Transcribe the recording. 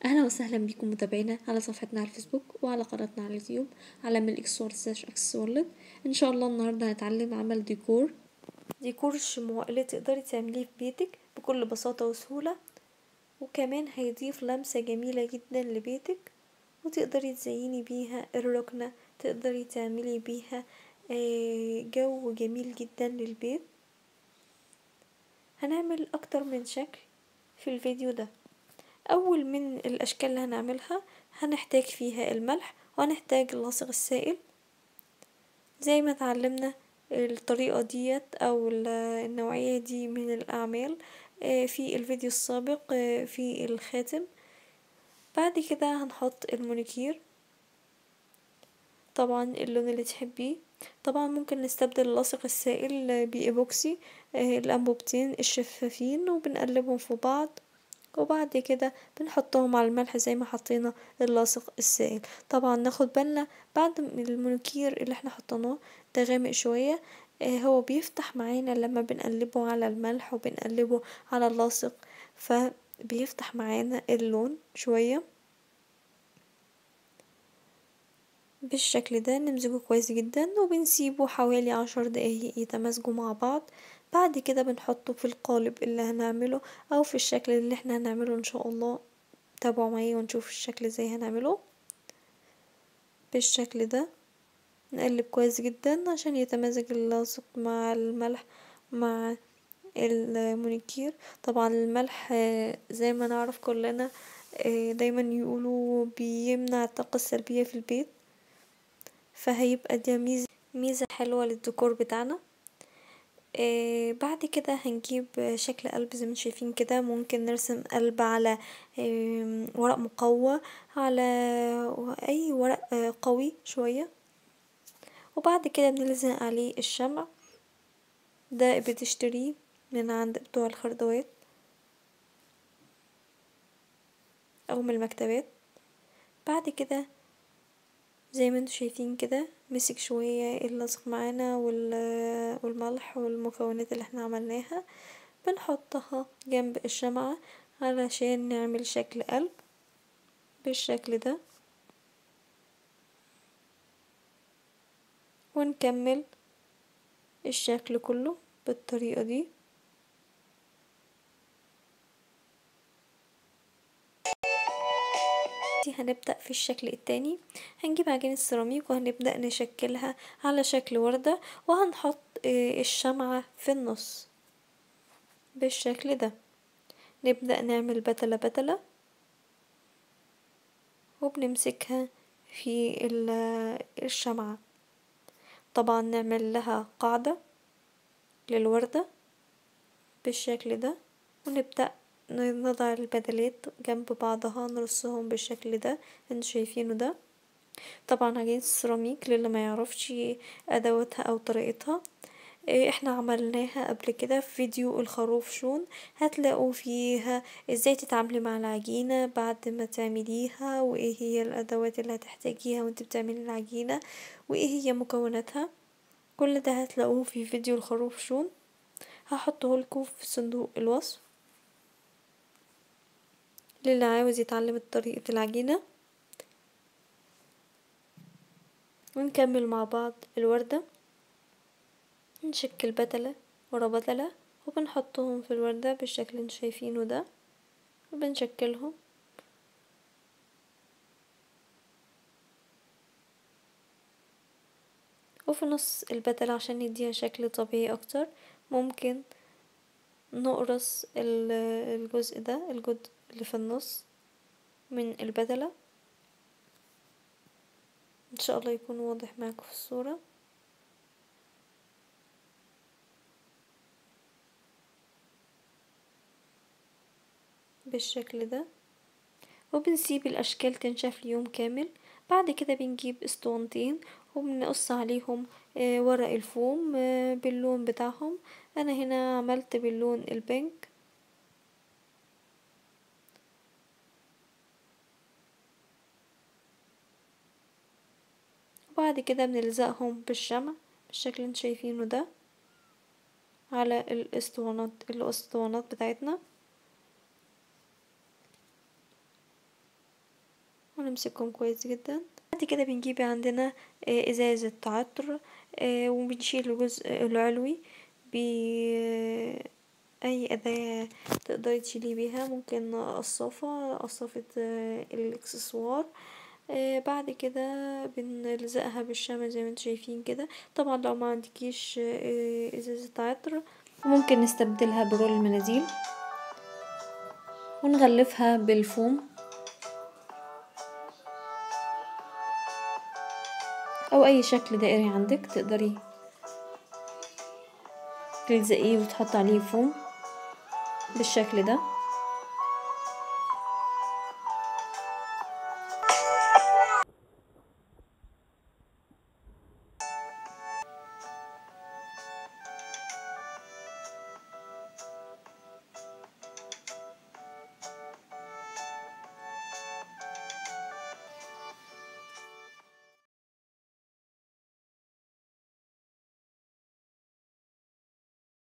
اهلا وسهلا بكم متابعينا على صفحتنا على الفيسبوك وعلى قناتنا على اليوتيوب على من اكسور سلاش اكسورلد ان شاء الله النهارده هنتعلم عمل ديكور ديكور الشموع اللي تقدري تعمليه في بيتك بكل بساطة وسهولة وكمان هيضيف لمسة جميلة جدا لبيتك وتقدري تزيني بيها الركنة تقدري تعملي بيها جو جميل جدا للبيت هنعمل اكتر من شكل في الفيديو ده اول من الاشكال اللي هنعملها هنحتاج فيها الملح وهنحتاج اللاصق السائل زي ما اتعلمنا الطريقة ديت او النوعية دي من الاعمال في الفيديو السابق في الخاتم بعد كده هنحط المونيكير طبعا اللون اللي تحبيه طبعا ممكن نستبدل اللاصق السائل بإيبوكسي الأنبوبتين الشفافين وبنقلبهم في بعض وبعد كده بنحطهم على الملح زي ما حطينا اللاصق السائل طبعا ناخد بالنا بعد المونيكير اللي احنا حطيناه ده غامق شوية هو بيفتح معانا لما بنقلبه على الملح وبنقلبه على اللاصق فبيفتح معانا اللون شوية بالشكل ده نمزجه كويس جدا وبنسيبه حوالي عشر دقايق يتمازجوا مع بعض بعد كده بنحطه في القالب اللي هنعمله او في الشكل اللي احنا هنعمله ان شاء الله تابعوا معايا ونشوف الشكل ازاي هنعمله بالشكل ده نقلب كويس جدا عشان يتمازج اللاصق مع الملح مع المونيكير طبعا الملح زي ما نعرف كلنا دايما يقولوا بيمنع الطاقة السلبية في البيت فهيبقى ده ميزة ميزة حلوة للديكور بتاعنا آه بعد كده هنجيب شكل قلب زي ما شايفين كده ممكن نرسم قلب على آه ورق مقوى على اي ورق آه قوي شوية وبعد كده بنلزق عليه الشمع ده بتشتريه من عند بتوع الخردوات او من المكتبات بعد كده زي ما انتوا شايفين كده مسك شوية اللصق معانا والملح والمكونات اللي احنا عملناها بنحطها جنب الشمعة علشان نعمل شكل قلب بالشكل ده ونكمل الشكل كله بالطريقة دي هنبدأ في الشكل التاني هنجيب عجينة السيراميك وهنبدأ نشكلها على شكل وردة وهنحط الشمعة في النص بالشكل ده نبدأ نعمل بتلة بتلة وبنمسكها في الشمعة طبعا نعمل لها قاعدة للوردة بالشكل ده ونبدأ نضع البدلات جنب بعضها نرصهم بالشكل ده انتوا شايفينه ده طبعا عجينة السيراميك للي ما يعرفش ادواتها او طريقتها احنا عملناها قبل كده في فيديو الخروف شون هتلاقوا فيها ازاي تتعاملي مع العجينة بعد ما تعمليها وايه هي الادوات اللي هتحتاجيها وانت بتعملي العجينة وايه هي مكوناتها كل ده هتلاقوه في فيديو الخروف شون هحطه لكم في صندوق الوصف للي عاوز يتعلم طريقة العجينة ونكمل مع بعض الوردة نشكل بتلة ورا بتلة وبنحطهم في الوردة بالشكل اللي انتوا شايفينه ده وبنشكلهم وفي نص البتلة عشان يديها شكل طبيعي اكتر ممكن نقرص الجزء ده الجزء اللي في النص من البدلة ان شاء الله يكون واضح معاكم في الصورة بالشكل ده وبنسيب الاشكال تنشف ليوم كامل بعد كده بنجيب اسطوانتين وبنقص عليهم ورق الفوم باللون بتاعهم انا هنا عملت باللون البينك وبعد كده بنلزقهم بالشمع بالشكل اللي انتوا شايفينه ده على الاسطوانات الاسطوانات بتاعتنا ونمسكهم كويس جدا بعد كده بنجيب عندنا ازازة عطر وبنشيل الجزء العلوي ب اي اداة تقدري تشيلي بيها ممكن قصافة قصافة الاكسسوار بعد كده بنلزقها بالشمع زي ما انتوا شايفين كده طبعا لو ما عندكيش ازازة عطر ممكن نستبدلها برول المناديل ونغلفها بالفوم او اي شكل دائري عندك تقدري تلزقيه وتحط عليه فوم بالشكل ده